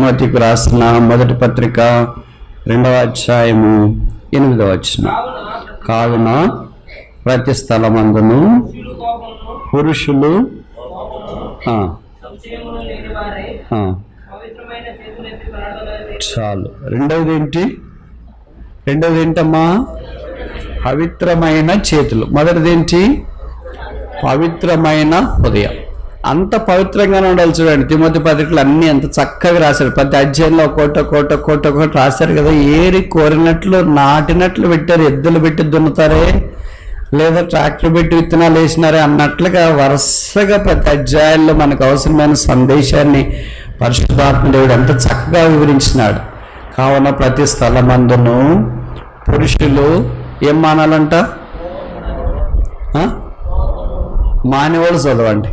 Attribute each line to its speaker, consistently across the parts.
Speaker 1: తిమోతికి రాసిన మొదటి పత్రిక రెండవ అధ్యాయము ఎనిమిదవ వచ్చిన
Speaker 2: కావున
Speaker 1: కావున ప్రతి స్థలమందును
Speaker 2: పురుషులు కోపమును
Speaker 1: పురుషులు ఆ,
Speaker 2: సంశయమును లేని వారై
Speaker 1: ఆ,
Speaker 2: పవిత్రమైన చేతులెత్తి ప్రార్థన చేసి
Speaker 1: చాలు రెండవది ఏంటి రెండవది ఏంటమ్మా పవిత్రమైన చేతులు మొదటిది ఏంటి పవిత్రమైన హృదయం అంత పవిత్రంగానే ఉండాలి చూడండి తిమోతి పత్రికలు అన్ని ఎంత చక్కగా రాశారు ప్రతి అధ్యాయంలో కోట కోట కోట కోట రాశారు కదా ఏరి కోరినట్లు నాటినట్లు పెట్టారు ఎద్దులు పెట్టి దున్నుతారే లేదా ట్రాక్టర్ పెట్టి విత్తనాలు వేసినారే అన్నట్లుగా వరుసగా ప్రతి అధ్యాయంలో మనకు అవసరమైన సందేశాన్ని పరిశుద్ధాత్మ దేవుడు ఎంత చక్కగా వివరించినాడు కావున ప్రతి స్థలమందును పురుషులు ఏం మానాలంట ఆ? మానేవాళ్ళు చదవండి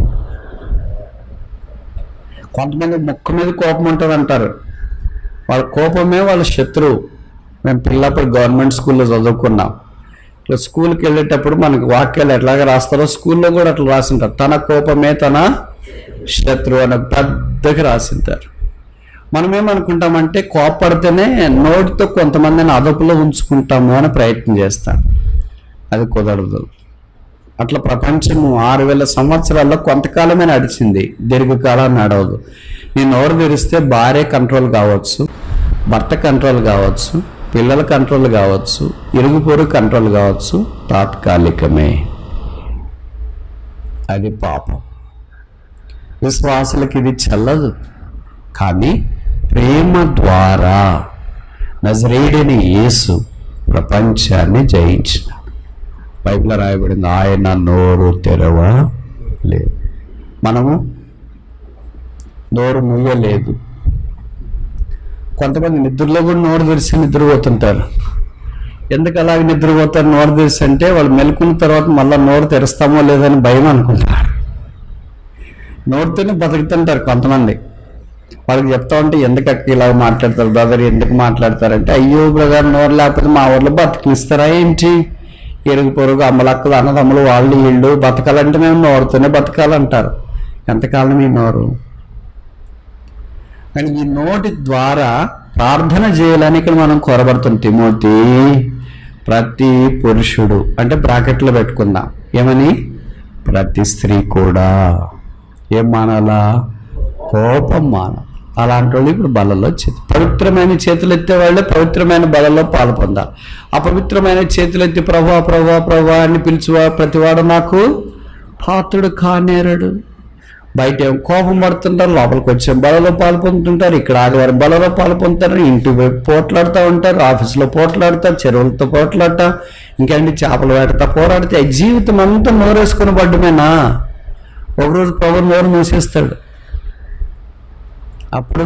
Speaker 1: కొంతమంది ముక్క మీద కోపం ఉంటుంది అంటారు వాళ్ళ కోపమే వాళ్ళ శత్రువు మేము పిల్లప్పుడు గవర్నమెంట్ స్కూల్లో చదువుకున్నాం ఇట్లా స్కూల్కి వెళ్ళేటప్పుడు మనకి వాక్యాలు ఎట్లాగా రాస్తారో స్కూల్లో కూడా అట్లా రాసింటారు తన కోపమే తన శత్రువు అని పెద్దగా రాసింటారు మనం ఏమనుకుంటామంటే కోపడితేనే నోటితో కొంతమందిని అదుపులో ఉంచుకుంటాము అని ప్రయత్నం చేస్తాం అది కుదరదు అట్లా ప్రపంచం ఆరు వేల సంవత్సరాల్లో కొంతకాలమే నడిచింది దీర్ఘకాలం నడవదు నీ నోరు తెరిస్తే భార్య కంట్రోల్ కావచ్చు భర్త కంట్రోల్ కావచ్చు పిల్లల కంట్రోల్ కావచ్చు ఇరుగు పొరుగు కంట్రోల్ కావచ్చు తాత్కాలికమే అది పాపం విశ్వాసులకు ఇది చెల్లదు కానీ ప్రేమ ద్వారా నజరేయుడైన యేసు ప్రపంచాన్ని జయించిన బైబిల్లో రాయబడింది ఆయన నోరు తెరవ లేదు మనము నోరు ముయ్యలేదు కొంతమంది నిద్రలో కూడా నోరు తెరిచి నిద్రపోతుంటారు ఎందుకు అలాగే నిద్రపోతారు నోరు తెరిచి అంటే వాళ్ళు మెలుకున్న తర్వాత మళ్ళీ నోరు తెరుస్తామో లేదని భయం అనుకుంటారు నోరుతోనే బతుకుతుంటారు కొంతమంది వాళ్ళకి చెప్తా ఉంటే ఎందుకు అక్క ఇలా మాట్లాడతారు బ్రదర్ ఎందుకు మాట్లాడతారంటే అయ్యో బ్రదర్ నోరు లేకపోతే మా ఊర్లో బతికిస్తారా ఏంటి ఇరుగు పొరుగు అమ్మలక్కలు అన్నదమ్ములు వాళ్ళు వీళ్ళు బతకాలంటే మేము నోరుతోనే బతకాలంటారు ఎంతకాలం ఈ నోరు కానీ ఈ నోటి ద్వారా ప్రార్థన చేయాలని ఇక్కడ మనం కోరబడుతుంది తిమోతి ప్రతి పురుషుడు అంటే బ్రాకెట్లో పెట్టుకుందాం ఏమని ప్రతి స్త్రీ కూడా ఏం మానాలా కోపం మాన అలాంటి వాళ్ళు ఇప్పుడు బలలో చేతి పవిత్రమైన చేతులు ఎత్తే వాళ్ళే పవిత్రమైన బలలో పాలు పొందాలి అపవిత్రమైన చేతులు ఎత్తి ప్రభా ప్రభా ప్రభా అని పిలిచివా ప్రతివాడు నాకు పాత్రుడు కానేరడు బయట ఏం కోపం పడుతుంటారు లోపలికి వచ్చే బలలో పాలు పొందుతుంటారు ఇక్కడ ఆదివారం బలలో పాలు పొందుతారు ఇంటి వైపు పోట్లాడుతూ ఉంటారు ఆఫీసులో పోట్లాడతారు చెరువులతో పోట్లాడతా ఇంకేంటి చేపలు వేటతా పోరాడితే జీవితం అంతా నోరేసుకుని పడ్డమేనా ఒకరోజు ప్రభు నోరు మూసేస్తాడు అప్పుడు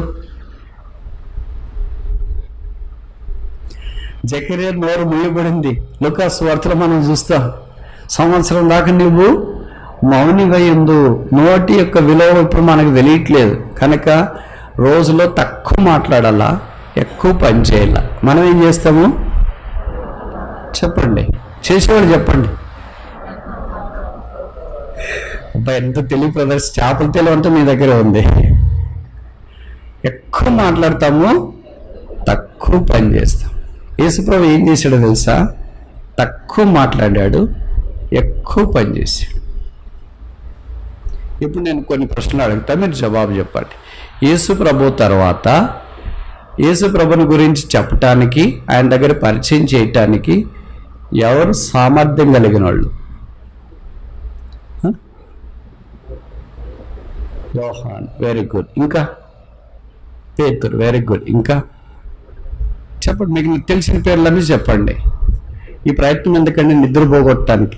Speaker 1: జకరియా నోరు మూయబడింది లుకాస్ వార్తలో మనం చూస్తాం సంవత్సరం దాకా నువ్వు మౌనివయందు నోటి యొక్క విలువ ఇప్పుడు మనకు తెలియట్లేదు కనుక రోజులో తక్కువ మాట్లాడాలా ఎక్కువ పని చేయాలా మనం ఏం చేస్తాము చెప్పండి చేసేవాళ్ళు చెప్పండి అబ్బా ఎంత తెలివి బ్రదర్స్ చేపల తెలివి అంటే మీ దగ్గర ఉంది ఎక్కువ మాట్లాడతాము తక్కువ పని చేస్తాం యేసుప్రభు ఏం చేశాడో తెలుసా తక్కువ మాట్లాడాడు ఎక్కువ పని చేశాడు ఇప్పుడు నేను కొన్ని ప్రశ్నలు అడుగుతా మీరు జవాబు చెప్పండి యేసు ప్రభు తర్వాత యేసు ప్రభుని గురించి చెప్పటానికి ఆయన దగ్గర పరిచయం చేయటానికి ఎవరు సామర్థ్యం కలిగిన వాళ్ళు యోహాన్ వెరీ గుడ్ ఇంకా పేతురు వెరీ గుడ్ ఇంకా చెప్పండి మీకు తెలిసిన పేర్లన్నీ చెప్పండి ఈ ప్రయత్నం ఎందుకండి నిద్ర పోగొట్టడానికి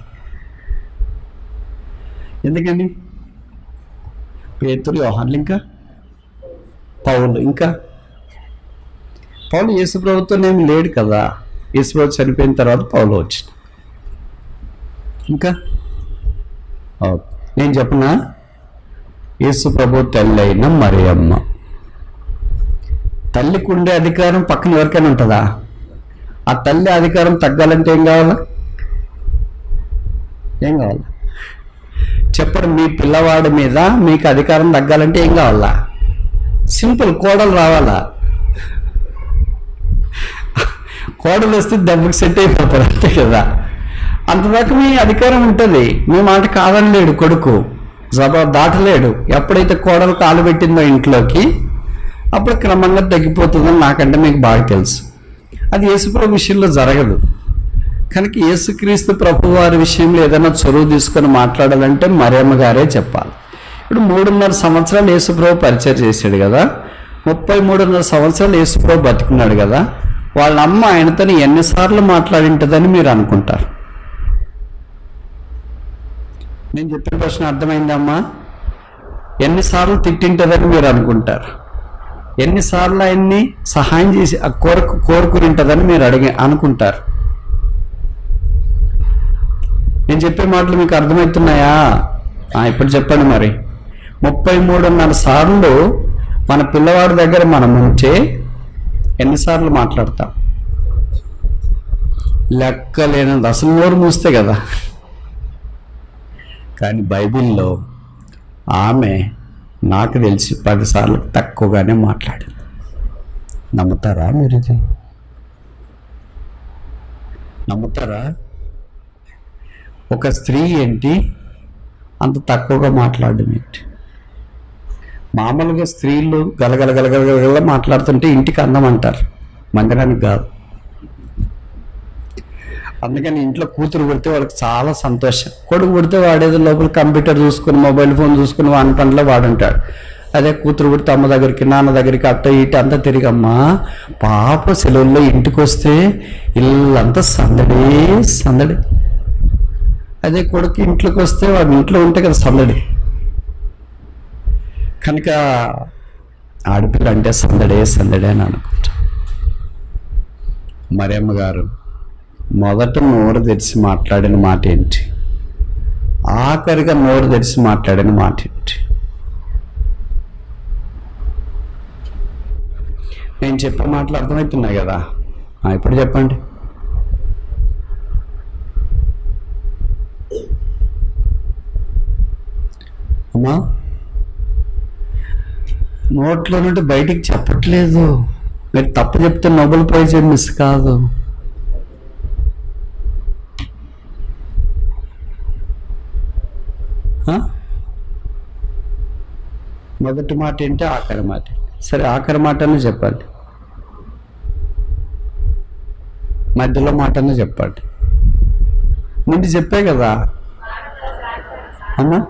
Speaker 1: ఎందుకని పేతురు యోహాన్లు ఇంకా పౌలు ఇంకా పౌలు యేసు ప్రభుత్వం ఏమి లేడు కదా యేసు ప్రభు చనిపోయిన తర్వాత పౌలు వచ్చింది ఇంకా ఓకే. నేను చెప్పనా యేసు ప్రభు తెల్లైన మరియమ్మ తల్లికి ఉండే అధికారం పక్కన ఎవరికైనా ఉంటుందా ఆ తల్లి అధికారం తగ్గాలంటే ఏం కావాలా ఏం కావాలా చెప్పండి మీ పిల్లవాడి మీద మీకు అధికారం తగ్గాలంటే ఏం కావాలా సింపుల్ కోడలు రావాలా కోడలు వస్తే దెబ్బకి సెట్ అయిపోతారు అంతే కదా అంతదాకా మీ అధికారం ఉంటుంది మీ మాట కాదనలేడు కొడుకు జబా దాటలేడు ఎప్పుడైతే కోడలు కాలు పెట్టిందో ఇంట్లోకి అప్పుడు క్రమంగా తగ్గిపోతుందని నాకంటే మీకు బాగా తెలుసు అది యేసుప్రభు విషయంలో జరగదు కనుక యేసుక్రీస్తు ప్రభు వారి విషయంలో ఏదైనా చొరువు తీసుకొని మాట్లాడాలంటే మరియమ్మ గారే చెప్పాలి ఇప్పుడు మూడున్నర సంవత్సరాలు యేసుప్రభు పరిచయం చేశాడు కదా ముప్పై మూడున్నర సంవత్సరాలు యేసుప్రభు బతికున్నాడు కదా వాళ్ళ అమ్మ ఆయనతో ఎన్నిసార్లు మాట్లాడింటుందని మీరు అనుకుంటారు నేను చెప్పిన ప్రశ్న అర్థమైందమ్మా ఎన్నిసార్లు తిట్టింటుందని మీరు అనుకుంటారు ఎన్నిసార్లు ఆయన్ని సహాయం చేసి ఆ కోరకు కోరుకుని ఉంటుందని మీరు అడిగి అనుకుంటారు నేను చెప్పే మాటలు మీకు అర్థమవుతున్నాయా ఆ, ఇప్పుడు చెప్పండి మరి ముప్పై మూడున్నర సార్లు మన పిల్లవాడి దగ్గర మనం ఉంటే ఎన్నిసార్లు మాట్లాడతాం లెక్క లేనంత అసలు నోరు మూస్తే కదా కానీ బైబిల్లో ఆమె నాకు తెలిసి పదిసార్లు తక్కువగానే మాట్లాడింది నమ్ముతారా మీరు ఇది నమ్ముతారా ఒక స్త్రీ ఏంటి అంత తక్కువగా మాట్లాడడం ఏంటి మామూలుగా స్త్రీలు గలగల గలగల గలగల మాట్లాడుతుంటే ఇంటికి అందం అంటారు మందిరానికి కాదు అందుకని ఇంట్లో కూతురు పుడితే వాళ్ళకి చాలా సంతోషం కొడుకు పుడితే వాడేదో లోపల కంప్యూటర్ చూసుకుని మొబైల్ ఫోన్ చూసుకుని వాని పనిలో వాడుంటాడు అదే కూతురు పుడితే అమ్మ దగ్గరికి నాన్న దగ్గరికి అట్ట ఇటు అంతా తిరిగమ్మా పాప సెలవుల్లో ఇంటికి వస్తే ఇల్లంతా సందడే సందడి అదే కొడుకు ఇంట్లోకి వస్తే వాడు ఇంట్లో ఉంటే కదా సందడి కనుక ఆడపిల్ల అంటే సందడే సందడే అని అనుకుంటా మరియమ్మ గారు మొదట నోరు తెరిచి మాట్లాడిన మాట ఏంటి ఆఖరిగా నోరు తెరిచి మాట్లాడిన మాట ఏంటి నేను చెప్పే మాటలు అర్థమవుతున్నాయి కదా ఆ, ఇప్పుడు చెప్పండి అమ్మా నోట్లో నుండి బయటికి చెప్పట్లేదు మీరు తప్పు చెప్తే నోబెల్ ప్రైజ్ ఏం మిస్ కాదు ఆ? మొదటి మాట ఏంటి ఆఖరి మాట సరే ఆఖరి మాట అని చెప్పండి మధ్యలో మాట అని చెప్పండి ముందు చెప్పే కదా అన్నా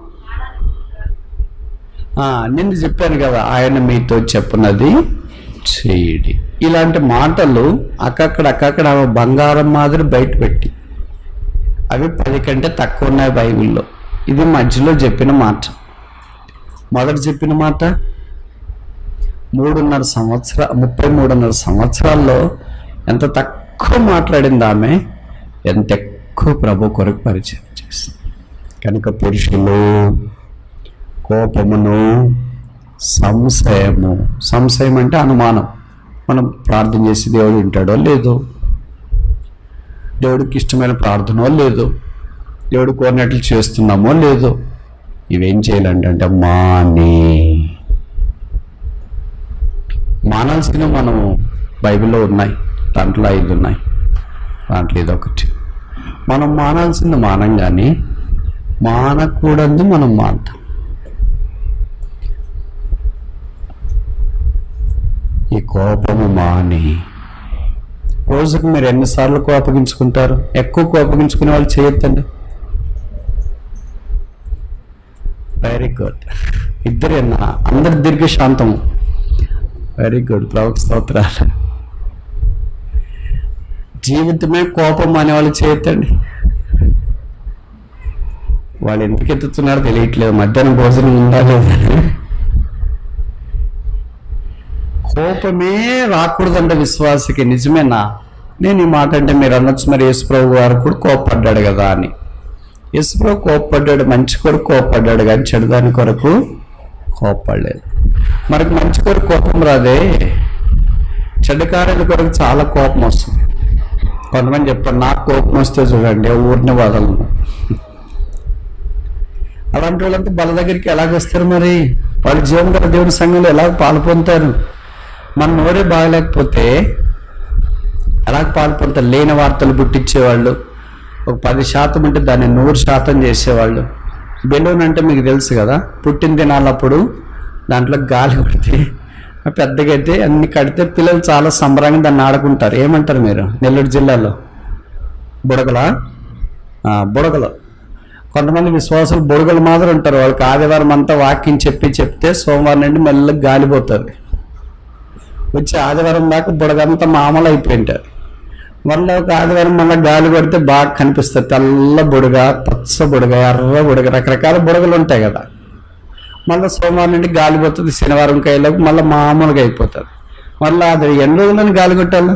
Speaker 1: ఆ, నిన్ను చెప్పాను కదా ఆయన మీతో చెప్పున్నది చేయడి ఇలాంటి మాటలు అక్కక్కడ అక్కక్కడ ఆమె బంగారం మాదిరి బయట పెట్టి అవి పది కంటే తక్కువ ఉన్నాయి బైబిల్లో ఇది మధ్యలో చెప్పిన మాట మొదట చెప్పిన మాట మూడున్నర సంవత్సర ముప్పై మూడున్నర సంవత్సరాల్లో ఎంత తక్కువ మాట్లాడింది ఆమె ఎంత ఎక్కువ ప్రభు కొరకు పరిచయం చేసింది కనుక పురుషులు కోపమును సంశయము సంశయం అంటే అనుమానం మనం ప్రార్థన చేసి దేవుడు వింటాడో లేదో దేవుడికి ఇష్టమైన ప్రార్థనో లేదో దేవుడు కోరినట్లు చేస్తున్నామో లేదో ఇవేం చేయాలంటే అంటే మాని మానాల్సిన మనం బైబిల్లో ఉన్నాయి దాంట్లో ఐదు ఉన్నాయి దాంట్లో ఇదొకటి మనం మానాల్సింది మానం కానీ మానకూడదు మనం మాంటాం ఈ కోపము మాని రోజుకు మీరు ఎన్నిసార్లు కోపగించుకుంటారు ఎక్కువ కోపగించుకునే వాళ్ళు చేయొద్దండి వెరీ గుడ్ ఇద్దరేనా అందరి దీర్ఘ శాంతము వెరీ గుడ్ ప్రభు స్తోత్రాలు జీవితమే కోపం అనే వాళ్ళు చేయొద్దండి వాళ్ళు ఎందుకు ఎత్తుతున్నారో తెలియట్లేదు మధ్యాహ్నం భోజనం ఉందా లేదా కోపమే రాకూడదంటే విశ్వాసకి నిజమేనా నేను ఈ మాట అంటే మీరు అనొచ్చు మరి యేసుప్రభు గారు కూడా కోపడ్డాడు కదా అని యేసుప్రభు కోపడ్డాడు మంచి కొరకు కోపడ్డాడు కానీ చెడుదాని కొరకు కోపడలేదు మనకు మంచి కొరకు కోపం రాదే చెడు కార్యాల కొరకు చాలా కోపం వస్తుంది కొంతమంది చెప్తారు నాకు కోపం వస్తే చూడండి ఊరిని వదలను అలాంటి వాళ్ళంతా బల దగ్గరికి ఎలాగ వస్తారు మరి వాళ్ళ జీవం గల దేవుడి సంఘంలో ఎలా పాలు పొందుతారు మన నోరే బాగలేకపోతే ఎలాగ పాలు పొందుతారు లేని వార్తలు పుట్టించేవాళ్ళు ఒక పది శాతం ఉంటే దాన్ని నూరు శాతం చేసేవాళ్ళు బెలూన్ అంటే మీకు తెలుసు కదా పుట్టిన దినాలప్పుడు దాంట్లో గాలి కొడితే ఆ పెద్దగా అయితే అన్ని కడితే పిల్లలు చాలా సంబరంగా దాన్ని ఆడుకుంటారు ఏమంటారు మీరు నెల్లూరు జిల్లాలో బుడగలా ఆ, బుడగలు కొంతమంది విశ్వాసులు బుడగలు మాత్రం ఉంటారు వాళ్ళకి ఆదివారం అంతా వాక్యం చెప్పి చెప్తే సోమవారం నుండి మెల్లగా గాలిపోతుంది వచ్చి ఆదివారం దాకా బుడగంతా మామూలు అయిపోయింటారు మళ్ళీ ఒక ఆదివారం మళ్ళీ గాలి కొడితే బాగా కనిపిస్తుంది తెల్ల బుడగ పచ్చ బుడగ ఎర్ర బుడగ రకరకాల బుడగలు ఉంటాయి కదా మళ్ళీ సోమవారం నుండి గాలి పోతుంది శనివారం కాయలోపు మళ్ళీ మామూలుగా అయిపోతుంది మళ్ళీ అది ఎన్ని రోజులని గాలి కొట్టాలి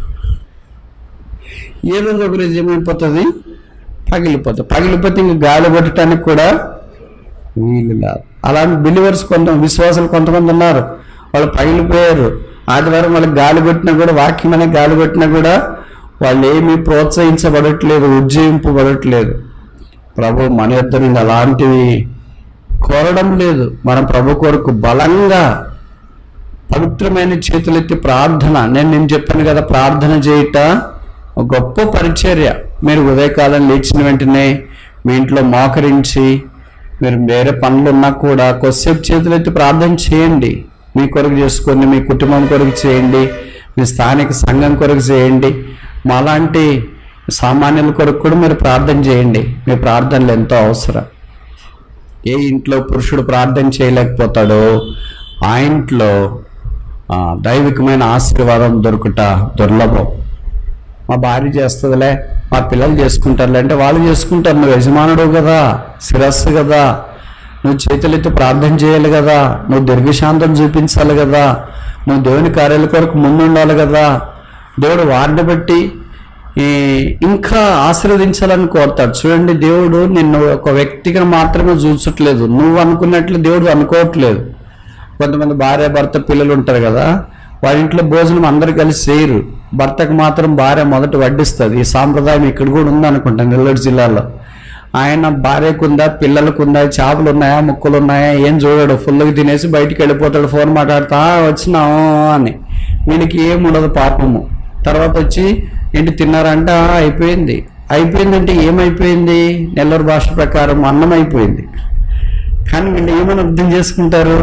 Speaker 1: ఏ రోజు ఒక రోజు ఏమైపోతుంది పగిలిపోతుంది పగిలిపోతే ఇంక గాలి కొట్టడానికి కూడా వీలు లేదు అలాంటి బిలీవర్స్ కొంత విశ్వాసాలు కొంతమంది ఉన్నారు వాళ్ళు పగిలిపోయారు ఆదివారం వాళ్ళకి గాలి కొట్టినా కూడా వాక్యం అనే గాలి కొట్టినా కూడా వాళ్ళు ఏమీ ప్రోత్సహించబడట్లేదు ఉజ్జయింపబడట్లేదు ప్రభు మన ఇద్దరు ఇంకా అలాంటివి కోరడం లేదు మన ప్రభు కొరకు బలంగా పవిత్రమైన చేతులెత్తి ప్రార్థన నేను నేను చెప్పాను కదా ప్రార్థన చేయుట ఒక గొప్ప పరిచర్య మీరు ఉదయకాలం లేచిన వెంటనే మీ ఇంట్లో మోకరించి మీరు వేరే పనులు ఉన్నా కూడా కొద్దిసేపు చేతులెత్తి ప్రార్థన చేయండి మీ కొరకు చేసుకొని మీ కుటుంబం కొరకు చేయండి మీ స్థానిక సంఘం కొరకు చేయండి మాలాంటి సామాన్యుల కొరకు కూడా మీరు ప్రార్థన చేయండి మీ ప్రార్థనలు ఎంతో అవసరం ఏ ఇంట్లో పురుషుడు ప్రార్థన చేయలేకపోతాడో ఆ ఇంట్లో ఆ, దైవికమైన ఆశీర్వాదం దొరుకుట దుర్లభం మా భార్య చేస్తుందిలే మా పిల్లలు చేసుకుంటారులే అంటే వాళ్ళు చేసుకుంటారు నువ్వు యజమానుడు కదా శిరస్సు కదా నువ్వు చేతులెత్తి ప్రార్థన చేయాలి కదా నువ్వు దీర్ఘశాంతం చూపించాలి కదా నువ్వు దేవుని కార్యాల కొరకు ముందుండాలి కదా దేవుడు వారిని బట్టి ఈ ఇంకా ఆశీర్వదించాలని కోరుతాడు చూడండి దేవుడు నిన్ను ఒక వ్యక్తిగా మాత్రమే చూసట్లేదు నువ్వు అనుకున్నట్లు దేవుడు అనుకోవట్లేదు కొంతమంది భార్య భర్త పిల్లలు ఉంటారు కదా వాళ్ళ ఇంట్లో భోజనం అందరు కలిసి చేయరు భర్తకు మాత్రం భార్య మొదట వడ్డిస్తుంది ఈ సాంప్రదాయం ఇక్కడ కూడా ఉందనుకుంటాను నెల్లూరు జిల్లాలో ఆయన భార్యకు ఉందా పిల్లలకు ఉందా చేపలు ఉన్నాయా ముక్కలు ఉన్నాయా ఏం చూడడు ఫుల్గా తినేసి బయటికి వెళ్ళిపోతాడు ఫోన్ మాట్లాడుతా "ఆ, వచ్చినాము అని వీనికి ఏం ఉండదు పాపము తర్వాత వచ్చి ఏంటి తిన్నారంట "ఆ, అయిపోయింది అయిపోయిందంటే ఏమైపోయింది నెల్లూరు భాష ప్రకారం అన్నం అయిపోయింది కానీ వీళ్ళు ఏమని అర్థం చేసుకుంటారు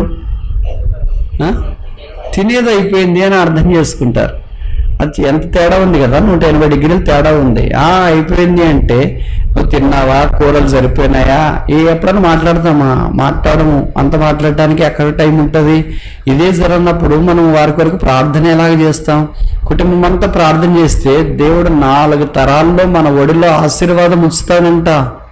Speaker 1: ఆ? తినేది అయిపోయింది అని అర్థం చేసుకుంటారు అది ఎంత తేడా ఉంది కదా నూట ఎనభై డిగ్రీలు తేడా ఉంది ఆ అయిపోయింది అంటే నువ్వు తిన్నావా కూరలు సరిపోయినాయా ఏ ఎప్పుడైనా మాట్లాడతామా మాట్లాడము అంత మాట్లాడటానికి ఎక్కడ టైం ఉంటుంది ఇదే జరగనప్పుడు మనం వారి కొరకు ప్రార్థన ఎలాగ చేస్తాం కుటుంబం అంతా ప్రార్థన చేస్తే దేవుడు నాలుగు తరాల్లో మన ఒడిలో ఆశీర్వాదం ఉంచుతానంట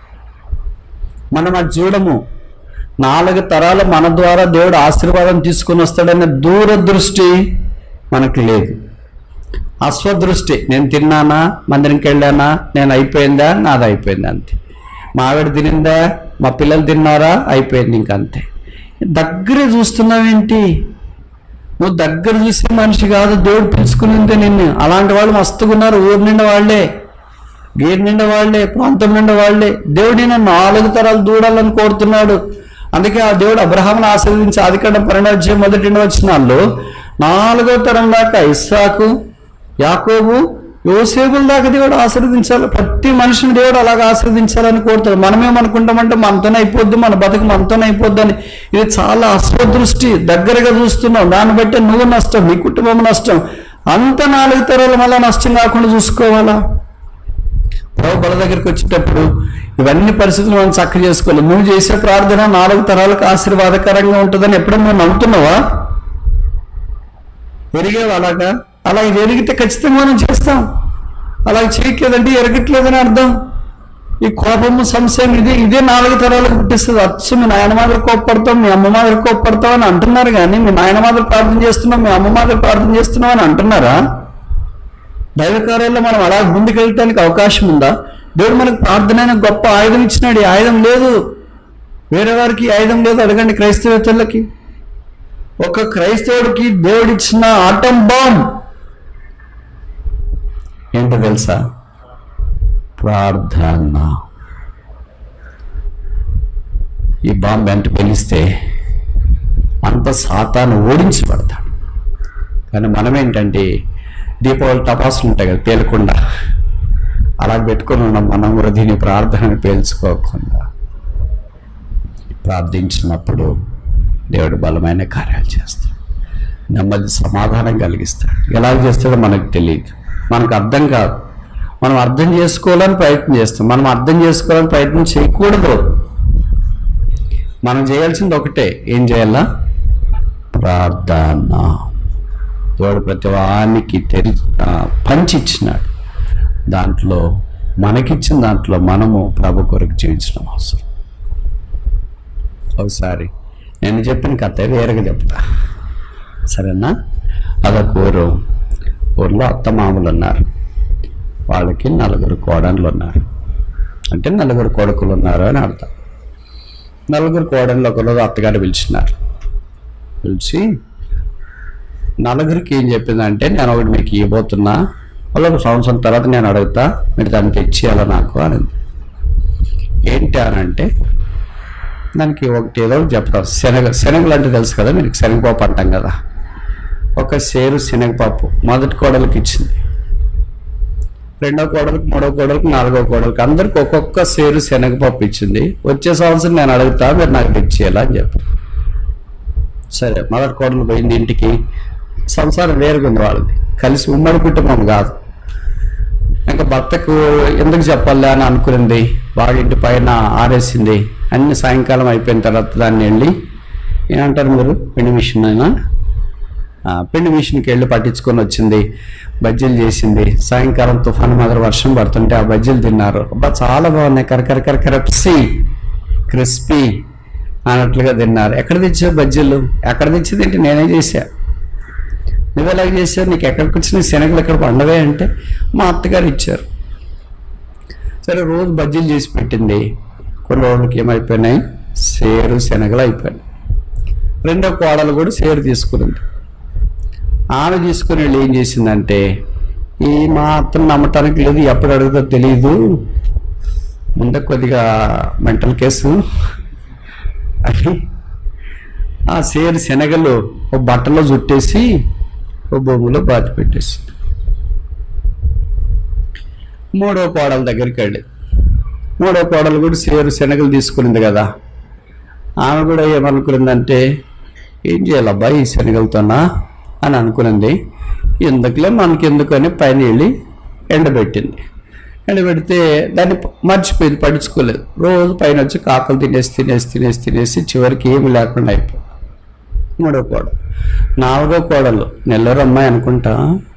Speaker 1: మనం అది చూడము నాలుగు తరాలు మన ద్వారా దేవుడు ఆశీర్వాదం తీసుకుని వస్తాడన్న దూరదృష్టి మనకు లేదు అస్వదృష్టి నేను తిన్నానా మందిరంకి వెళ్ళానా నేను అయిపోయిందా నాది అయిపోయింది అంతే మా ఆవిడ తినిందా మా పిల్లలు తిన్నారా అయిపోయింది ఇంకంతే దగ్గరే చూస్తున్నావేంటి నువ్వు దగ్గర చూసే మనిషి కాదు దేవుడు పిలుచుకునిందే నిన్ను అలాంటి వాళ్ళు మస్తుకున్నారు ఊరి నిండా వాళ్ళే గీరు నిండా వాళ్ళే ప్రాంతం నిండా వాళ్ళే దేవుడు నేను నాలుగు తరాలు దూడాలని కోరుతున్నాడు అందుకే ఆ దేవుడు అబ్రహాంను ఆశీర్వదించి ఆదికాండ పరిణాజ్యం మొదటి వచ్చినాళ్ళు నాలుగో తరం దాకా ఇస్సాకు యాకోబు యోసేపుల దాకా దేవుడు ఆశీర్వదించాలి ప్రతి మనిషిని దేవుడు అలాగ ఆశీర్వదించాలని కోరుతాడు మనమేమనుకుంటామంటే మనతోనే అయిపోద్ది మన బతుకు మనతోనే అయిపోద్ది అని ఇది చాలా అస్వదృష్టి దగ్గరగా చూస్తున్నావు దాన్ని బట్టి నువ్వు నష్టం నీ కుటుంబం నష్టం అంత నాలుగు తరాలు మళ్ళీ నష్టం కాకుండా చూసుకోవాలా ప్రభు బల దగ్గరికి వచ్చేటప్పుడు ఇవన్నీ పరిస్థితులు మనం చక్క చేసుకోవాలి నువ్వు చేసే ప్రార్థన నాలుగు తరాలకు ఆశీర్వాదకరంగా ఉంటుందని ఎప్పుడైనా నువ్వు నమ్ముతున్నావా ఎరిగేవా అలాగా అలా ఇది ఎరిగితే ఖచ్చితంగా మనం చేస్తాం అలా చేయట్లేదంటే ఎరగట్లేదని అర్థం ఈ కోపము సంశయం ఇది ఇదే నాలుగు తరాలకు పుట్టిస్తుంది అచ్చు మీ నాయన మాదిరి కోప్పడతాం మీ అమ్మ మాదిరి కోప్పడతాం అని అంటున్నారు కానీ మీ నాయన మాదిరి ప్రార్థన చేస్తున్నాం మీ అమ్మ మాదిరి ప్రార్థన చేస్తున్నాం అని అంటున్నారా దైవ కార్యాల్లో మనం అలా ముందుకెళ్ళటానికి అవకాశం ఉందా దేవుడు మనకు ప్రార్థన అనే గొప్ప ఆయుధం ఇచ్చినాడు ఈ ఆయుధం లేదు వేరే వారికి ఈ ఆయుధం లేదు అడగండి క్రైస్తవేతరులకి ఒక క్రైస్తవుడికి దేవుడిచ్చిన ఆటం బాంబ్ ఏంటో తెలుసా ప్రార్థన ఈ బాంబు ఎంత పెలిస్తే అంత సాతాను ఓడించబడతాడు కానీ మనం ఏంటంటే దీపావళి టపాసులు ఉంటాయి కదా పేలకుండా అలా పెట్టుకొని ఉన్నాం మనం కూడా దీని ప్రార్థనను పేల్చుకోకుండా ప్రార్థించినప్పుడు దేవుడు బలమైన కార్యాలు చేస్తాడు నెమ్మది సమాధానం కలిగిస్తాడు ఎలా చేస్తాడో మనకు తెలియదు మనకు అర్థం కాదు మనం అర్థం చేసుకోవాలని ప్రయత్నం చేస్తాం మనం అర్థం చేసుకోవాలని ప్రయత్నం చేయకూడదు మనం చేయాల్సింది ఒకటే ఏం చేయాలా ప్రార్థన దేవుడు ప్రతి వానికి తెరి ఆ, పంచిచ్చినాడు దాంట్లో మనకిచ్చిన దాంట్లో మనము ప్రభు కొరకు జీవించడం అవసరం ఒకసారి నేను చెప్పిన కథ వేరేగా చెప్తా సరేనా అదొక ఊరు ఊర్లో అత్తమామలు ఉన్నారు వాళ్ళకి నలుగురు కోడన్లు ఉన్నారు అంటే నలుగురు కొడుకులు ఉన్నారు అని అర్థం నలుగురు కోడన్లు ఒకరోజు అత్తగారు పిలిచినారు పిలిచి నలుగురికి ఏం చెప్పిందంటే నేను ఒకటి మీకు ఇవ్వబోతున్నా వాళ్ళు ఒక సంవత్సరం తర్వాత నేను అడుగుతా మీరు దాన్ని తెచ్చేయాలా నాకు అని ఏంటి అని అంటే దానికి ఒకటి ఏదో ఒకటి చెప్తారు శనగ శనగలు అంటే తెలుసు కదా మీకు శనగపప్పు అంటాం కదా ఒక సేరు శనగపప్పు మొదటి కోడలికి ఇచ్చింది రెండో కోడలికి మూడో కోడలికి నాలుగో కోడలికి అందరికి ఒక్కొక్క సేరు శనగపప్పు ఇచ్చింది వచ్చే సంవత్సరం నేను అడుగుతా మీరు నాకు తెచ్చేయాలా అని చెప్పి సరే మొదటి కోడలు పోయింది ఇంటికి సంసారం వేరుగా ఉంది వాళ్ళది కలిసి ఉమ్మడి కుటుంబం కాదు ఇంకా భర్తకు ఎందుకు చెప్పాలి అని అనుకునింది వాళ్ళ ఇంటి పైన ఆరేసింది అన్ని సాయంకాలం అయిపోయిన తర్వాత దాన్ని వెళ్ళి ఏమంటారు మీరు పిండి మిషన్ అయినా ఆ, పిండి మిషన్కి వెళ్ళి పట్టించుకొని వచ్చింది బజ్జీలు చేసింది సాయంకాలం తుఫాను మాదిరి వర్షం పడుతుంటే ఆ బజ్జీలు తిన్నారు అబ్బా చాలా బాగున్నాయి కరకర కరకరప్సి క్రిస్పీ అన్నట్లుగా తిన్నారు ఎక్కడ తెచ్చావు బజ్జీలు ఎక్కడ తెచ్చింది ఏంటి నేనే చేశా నువ్వు ఎలాగ చేసావు నీకు ఎక్కడికి వచ్చిన శనగలు ఎక్కడ పండవే అంటే మా అత్తగారు ఇచ్చారు సరే రోజు బజ్జీలు చేసి పెట్టింది కొన్ని రోజులకి ఏమైపోయినాయి సేరు శనగలు అయిపోయినాయి రెండో కోడలు కూడా సేరు తీసుకునింది ఆమె తీసుకుని వెళ్ళి ఏం చేసిందంటే ఈ మా అత్తను నమ్మటానికి లేదు ఎప్పుడు అడుగుతో తెలియదు ముందే కొద్దిగా మెంటల్ కేసు అని ఆ సేరు శనగలు ఓ బట్టలో చుట్టేసి ఓ భూమిలో బాతి పెట్టేసింది మూడో కోడల దగ్గరికి వెళ్ళి మూడో కోడలు కూడా సేరు శనగలు తీసుకునింది కదా ఆమె కూడా ఏమనుకునిందంటే ఏం చేయాలబ్బా ఈ శనగలతోనా అని అనుకునింది ఎందుకులే మనకి ఎందుకు అని పైన వెళ్ళి ఎండబెట్టింది ఎండబెడితే దాన్ని మర్చిపోయింది పడుచుకోలేదు రోజు పైన వచ్చి కాకలు తినేసి తినేసి తినేసి తినేసి చివరికి ఏమి లేకుండా అయిపోయింది మూడో కోడలు నాలుగో కోడలు నెల్లూరు అమ్మాయి అనుకుంటా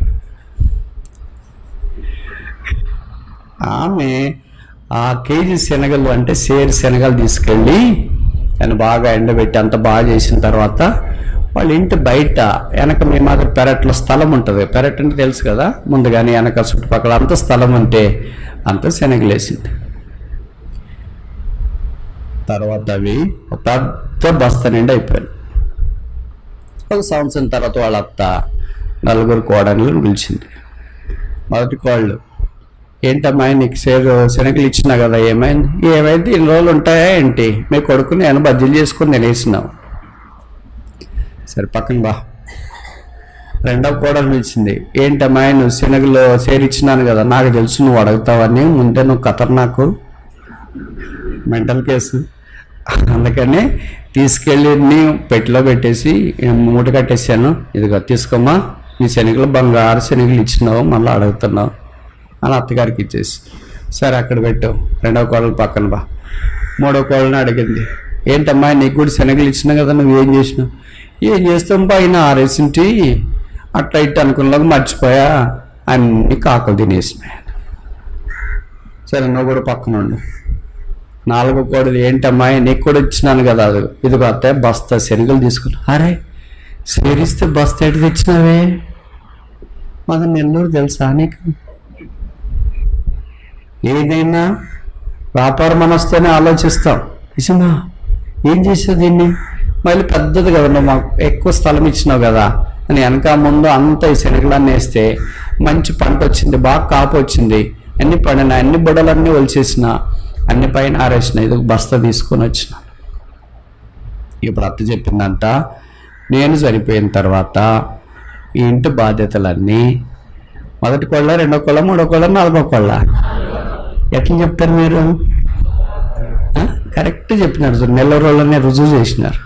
Speaker 1: ఆమె ఆ కేజీ శనగలు అంటే సేరు శనగలు తీసుకెళ్ళి దాన్ని బాగా ఎండబెట్టి అంత బాగా చేసిన తర్వాత వాళ్ళ ఇంటి బయట వెనక మీ మాదిరి పెరట్లో స్థలం ఉంటుంది పెరట్ అంటే తెలుసు కదా ముందుగానే వెనక చుట్టుపక్కల అంత స్థలం ఉంటే అంత శనగలు వేసింది తర్వాత అవి ఒక పెద్ద బస్తా నిండా అయిపోయాయి ఒక సంవత్సరం తర్వాత వాళ్ళ అత్త నలుగురు కోడళ్ళు పిలిచింది మొదటి కోళ్ళు ఏంటమ్మా నీకు సేరు శనగలు ఇచ్చినా కదా ఏమైంది ఏమైంది ఇన్ని రోజులు ఉంటాయా ఏంటి మీ కొడుకుని నేను బజ్జీలు చేసుకుని తినేసినావు సరే పక్కన బా రెండవ కోడలు పిలిచింది ఏంటమ్మా నువ్వు శనగలు సేరిచ్చినాను కదా నాకు తెలుసు నువ్వు అడుగుతావని ముందే నువ్వు ఖతర్నాకు మెంటల్ కేసు అందుకని తీసుకెళ్ళి నీ పెట్టిలో పెట్టేసి మూట కట్టేసాను ఇదిగో తీసుకోమ్మా నీ శనగలు బంగారు శనగలు ఇచ్చినావు మళ్ళీ అడుగుతున్నావు అని అత్తగారికి ఇచ్చేసి సరే అక్కడ పెట్టు రెండవ కోడలు పక్కన బా మూడో కోడని అడిగింది ఏంటమ్మా నీకు కూడా శనగలు ఇచ్చినా కదా నువ్వు ఏం చేసినావు ఏం చేస్తాం పైన ఆరేసింటి అట్లా ఇట్ట అనుకున్నలాగా మర్చిపోయా అన్ని కాకులు తినేసినాయి సరే నువ్వు కూడా పక్కన ఉండు నాలుగో కోడలు ఏంటమ్మా నీకు కూడా ఇచ్చినాను కదా అది ఇదిగో అత్తే బస్తా శనగలు తీసుకుని అరే సేరిస్తే బస్తా ఎటు తెచ్చినావే మన నెల్లూరు తెలుసా నీకు ఏదైనా వ్యాపార మనస్తోనే ఆలోచిస్తాం నిజమా ఏం చేసావు దీన్ని మళ్ళీ పెద్దది కదా నువ్వు మాకు ఎక్కువ స్థలం ఇచ్చినావు కదా అని వెనక ముందు అంత ఈ శనగలన్నీ వేస్తే మంచి పంట వచ్చింది బాగా కాపు వచ్చింది అన్ని పడిన అన్ని బుడలన్నీ ఒలిచేసిన అన్ని పైన ఆరేసిన ఇది ఒక బస్తా తీసుకొని వచ్చిన ఇప్పుడు అత్త చెప్పిందంట నేను చనిపోయిన తర్వాత ఈ ఇంటి బాధ్యతలన్నీ మొదటి కొళ్ళ రెండో కొళ్ళ మూడో కొళ్ళ నాలుగో కొళ్ళ ఎట్లా చెప్తారు మీరు ఆ? కరెక్ట్ చెప్పినారు చూడు. నెల రోజులనే రుజువు చేసినారు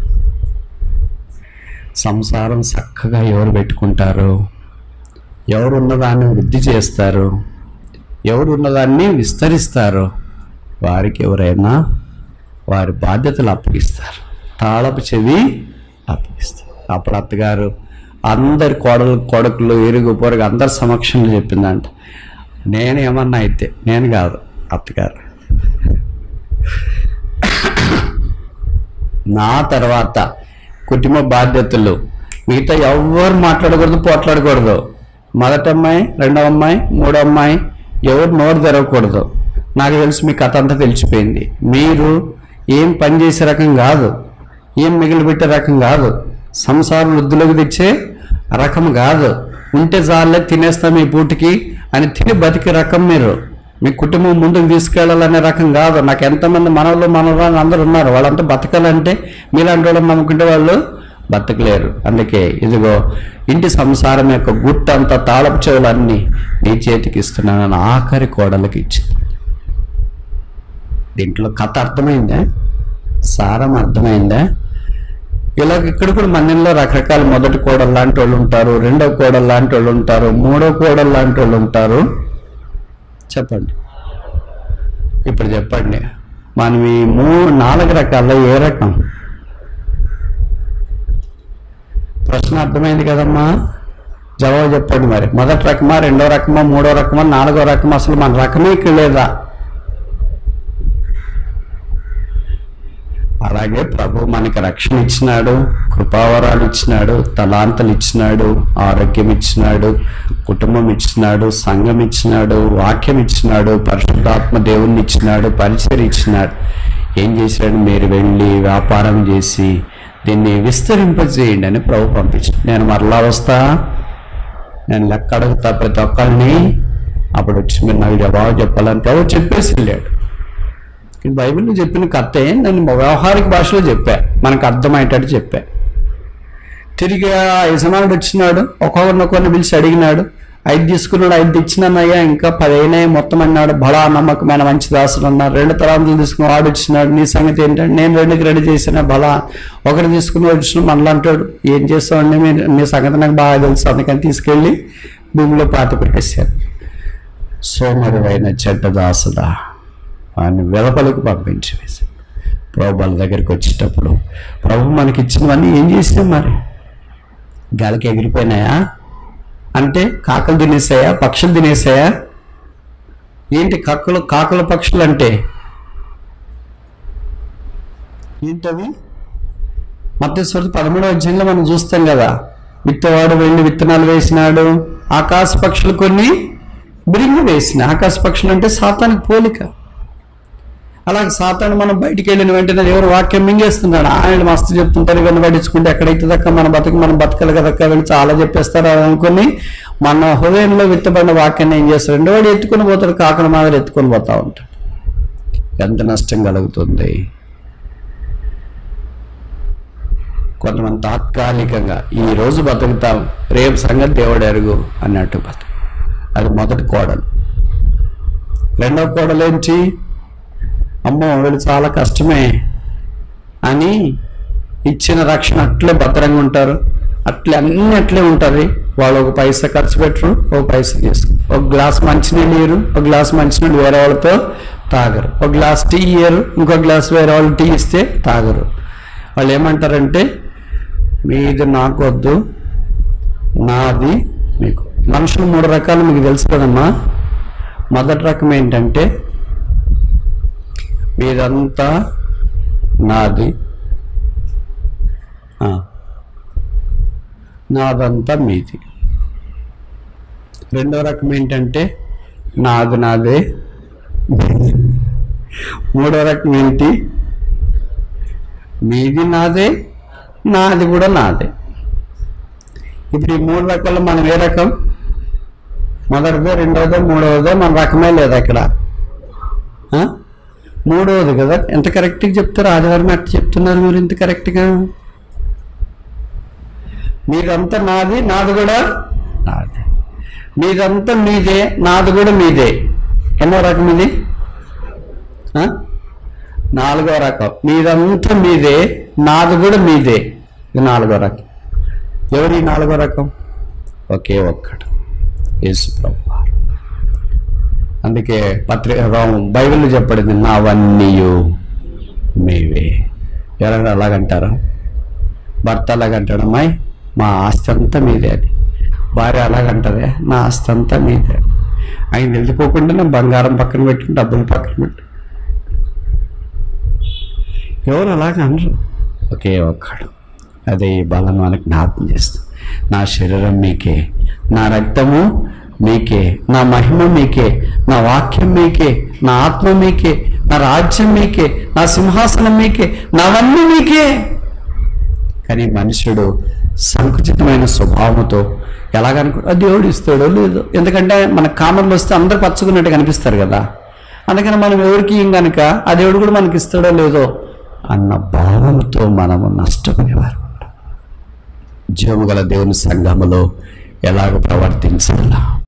Speaker 1: సంసారం చక్కగా ఎవరు పెట్టుకుంటారు ఎవరు ఉన్నదాన్ని వృద్ధి చేస్తారు ఎవరు ఉన్నదాన్ని విస్తరిస్తారు వారికి ఎవరైనా వారి బాధ్యతలు అప్పగిస్తారు తాళపు చెవి అప్పగిస్తారు అప్పుడు అత్తగారు అందరి కోడలు కొడుకులు ఇరుగు పొరుగు అందరి సమక్షంలో చెప్పిందంట నేను ఏమన్నా అయితే నేను కాదు అత్తగారు నా తర్వాత కుటుంబ బాధ్యతలు మిగతా ఎవరు మాట్లాడకూడదు పోట్లాడకూడదు మొదటి అమ్మాయి రెండవ అమ్మాయి మూడో అమ్మాయి ఎవరు నోరు తెరవకూడదు నాకు తెలిసి మీ కథ అంతా తెలిసిపోయింది మీరు ఏం పని చేసే రకం కాదు ఏం మిగిలిపెట్టే రకం కాదు సంసారం వృద్ధిలోకి తెచ్చే రకం కాదు ఉంటే చాలే తినేస్తాం ఈ పూటకి అని తిని బతికే రకం మీరు మీ కుటుంబం ముందుకు తీసుకెళ్లాలనే రకం కాదు నాకు ఎంతమంది మనవలు మనవరాలు అందరూ ఉన్నారు వాళ్ళంతా బతకాలంటే మీలాంటి వాళ్ళని నమ్ముకుంటే వాళ్ళు బతకలేరు అందుకే ఇదిగో ఇంటి సంసారం యొక్క గుట్టంతా తాళపు చెవులన్నీ నీ చేతికి ఇస్తున్నానని ఆఖరి కోడలకి ఇచ్చింది దీంట్లో కథ అర్థమైందా సారం అర్థమైందా ఇలా ఇక్కడ కూడా మన్యంలో రకరకాల మొదటి కోడలు లాంటి వాళ్ళు ఉంటారు రెండో కోడలు లాంటి వాళ్ళు ఉంటారు మూడో కోడలు లాంటి వాళ్ళు ఉంటారు చెప్పండి ఇప్పుడు చెప్పండి మనం ఈ మూడు నాలుగు రకాల్లో ఏ రకం ప్రశ్న అర్థమైంది కదమ్మా జవాబు చెప్పండి మరి మొదటి రకమా రెండో రకమా మూడో రకమా నాలుగో రకమా అసలు మన రకమే ఇక్కడ లేదా అలాగే ప్రభు మనకి రక్షణ ఇచ్చినాడు కృపావరాలు ఇచ్చినాడు తలాంతలు ఇచ్చినాడు ఆరోగ్యం ఇచ్చినాడు కుటుంబం ఇచ్చినాడు సంఘం ఇచ్చినాడు వాక్యం ఇచ్చినాడు పరిశుద్ధాత్మ దేవుణ్ణి ఇచ్చినాడు పరిచయం ఇచ్చినాడు ఏం చేశాడు మీరు వెళ్ళి వ్యాపారం చేసి దీన్ని విస్తరింపజేయండి అని ప్రభు పంపించాడు నేను మరలా వస్తా నేను లెక్క అడుగుతా ప్రతి ఒక్కరిని అప్పుడు వచ్చి మీరు నాకు జవాబు చెప్పాలని ప్రభు చెప్పేసి వెళ్ళాడు ఈ బైబిల్లో చెప్పిన కథే నేను వ్యవహారిక భాషలో చెప్పా మనకు అర్థమయ్యేటట్టు చెప్పా తిరిగి ఆ యజమానుడు వచ్చినాడు ఒక్కొక్కరినొకరిని పిలిచి అడిగినాడు ఐదు తీసుకున్నాడు ఐదు ఇచ్చినానయ్యా ఇంకా పదైనా మొత్తం అన్నాడు బడా నమ్మకమైన మంచి దాసుడు అన్నారు రెండు తరాలు తీసుకుని వాడు వచ్చినాడు నీ సంగతి ఏంటంటే నేను రెండుకి రెడీ చేసిన బలా ఒకరు తీసుకుని వచ్చిన మనలో అంటాడు ఏం చేస్తామండి మీరు నీ సంగతి నాకు బాగా తెలుసు అందుకని తీసుకెళ్ళి భూమిలో పాత పెట్టేశారు సోమరుడైన చెడ్డ దాసుదా వాడిని వెలపలకు పంపించి వేశాడు ప్రభు వాళ్ళ దగ్గరికి వచ్చేటప్పుడు ప్రభు మనకి ఇచ్చినవన్నీ ఏం చేసినాం మరి గాలికి ఎగిరిపోయినాయా అంటే కాకలు తినేసాయా పక్షులు తినేసాయా ఏంటి కక్కలు కాకుల పక్షులు అంటే ఏంటవి మధ్యస్వరి పదమూడవ అధ్యాయంలో మనం చూస్తాం కదా విత్తవాడు వెళ్ళి విత్తనాలు వేసినాడు ఆకాశ పక్షులు కొన్ని బిరింగు వేసిన ఆకాశ పక్షులు అంటే సాతానికి పోలిక అలాగే సాతాను మనం బయటికి వెళ్ళిన వెంటనే ఎవరు వాక్యం మింగేస్తున్నాడు ఆయన మస్తు చెప్తుంటారు ఇవన్నీ పట్టించుకుంటే ఎక్కడైతే దక్క మన బతుకు మనం బతకలు కదక్క వెళ్ళి చాలా చెప్పేస్తారు అని అనుకుని మన హృదయంలో విత్తబడిన వాక్యాన్ని ఏం చేస్తాడు వాడు ఎత్తుకొని పోతాడు కాకడ మాదిరి ఎత్తుకొని పోతా ఉంటాడు ఎంత నష్టం కలుగుతుంది కొంతమంది తాత్కాలికంగా ఈ రోజు బతుకుతాం రేపు సంగతి దేవుడు ఎరుగు అన్నట్టు బతుకు అది మొదటి కోడలు రెండవ కోడలు ఏంటి అమ్మో వీళ్ళు చాలా కష్టమే అని ఇచ్చిన రక్షణ అట్లే భద్రంగా ఉంటారు అట్లే అన్ని అట్లే ఉంటుంది వాళ్ళు ఒక పైసా ఖర్చు పెట్టరు ఒక పైసా తీసుకురు ఒక గ్లాస్ మంచినీళ్ళు ఇయ్యరు ఒక గ్లాస్ మంచినీళ్ళు వేరే వాళ్ళతో తాగరు ఒక గ్లాస్ టీ ఇయ్యరు ఇంకో గ్లాస్ వేరే వాళ్ళు టీ ఇస్తే తాగరు వాళ్ళు ఏమంటారంటే మీది నాకు వద్దు నాది మీకు మనుషులు మూడు రకాలు మీకు తెలుసు కదమ్మా మొదటి రకం ఏంటంటే మీదంతా నాది ఆ, నాదంతా మీది రెండో రకం ఏంటంటే నాది నాదే మీది. మూడో రకం ఏంటి మీది నాదే నాది కూడా నాదే ఇప్పుడు ఈ మూడు రకాలు మనం ఏ రకం మొదటిదో రెండవదో మూడవదో మన రకమే లేదు అక్కడ ఆ? మూడవది కదా ఎంత కరెక్ట్గా చెప్తారు ఆదివారం ఎట్లా చెప్తున్నారు మీరు ఇంత కరెక్ట్గా మీదంతా నాది నాది కూడా నాది మీదంతా మీదే నాది కూడా మీదే ఎన్నో రకం ఇది ఆ? నాలుగో రకం మీదంతా మీదే నాది కూడా మీదే ఇది నాలుగో రకం ఎవరి నాలుగో రకం ఒకే ఒక్కడు యేసు ప్రభు అందుకే పత్రిక బైబిల్ చెప్పడింది నావన్నీ మీవే ఎవరైనా అలాగంటారా భర్త అలాగంటాడు అమ్మాయి మా ఆస్తి అంతా మీదే అని భార్య అలాగంటదే నా ఆస్తి అంతా మీదే అని. ఆయన వెళ్ళిపోకుండా బంగారం పక్కన పెట్టి డబ్బులు పక్కన పెట్టి ఎవరు అలాగ అనరు ఒకే ఒక్కడు అదే ఈ బలం మనకు జ్ఞాపకం చేస్తాం నా శరీరం మీకే నా రక్తము మీకే నా మహిమ మీకే నా వాక్యం మీకే నా ఆత్మ మీకే నా రాజ్యం మీకే నా సింహాసనం మీకే నావన్నీ మీకే కానీ మనుషుడు సంకుచితమైన స్వభావంతో ఎలాగనుకో "ఆ దేవుడు ఇస్తాడో లేదో ఎందుకంటే మన కామర్లు వస్తే అందరు పచ్చుకున్నట్టు కనిపిస్తారు కదా అందుకని మనం ఎవరికి ఇం గనుక ఆ దేవుడు కూడా మనకి ఇస్తాడో లేదో అన్న భావంతో మనము నష్టపోయేవారు జీవము గల దేవుని సంఘములో ఎలాగ ప్రవర్తించాలా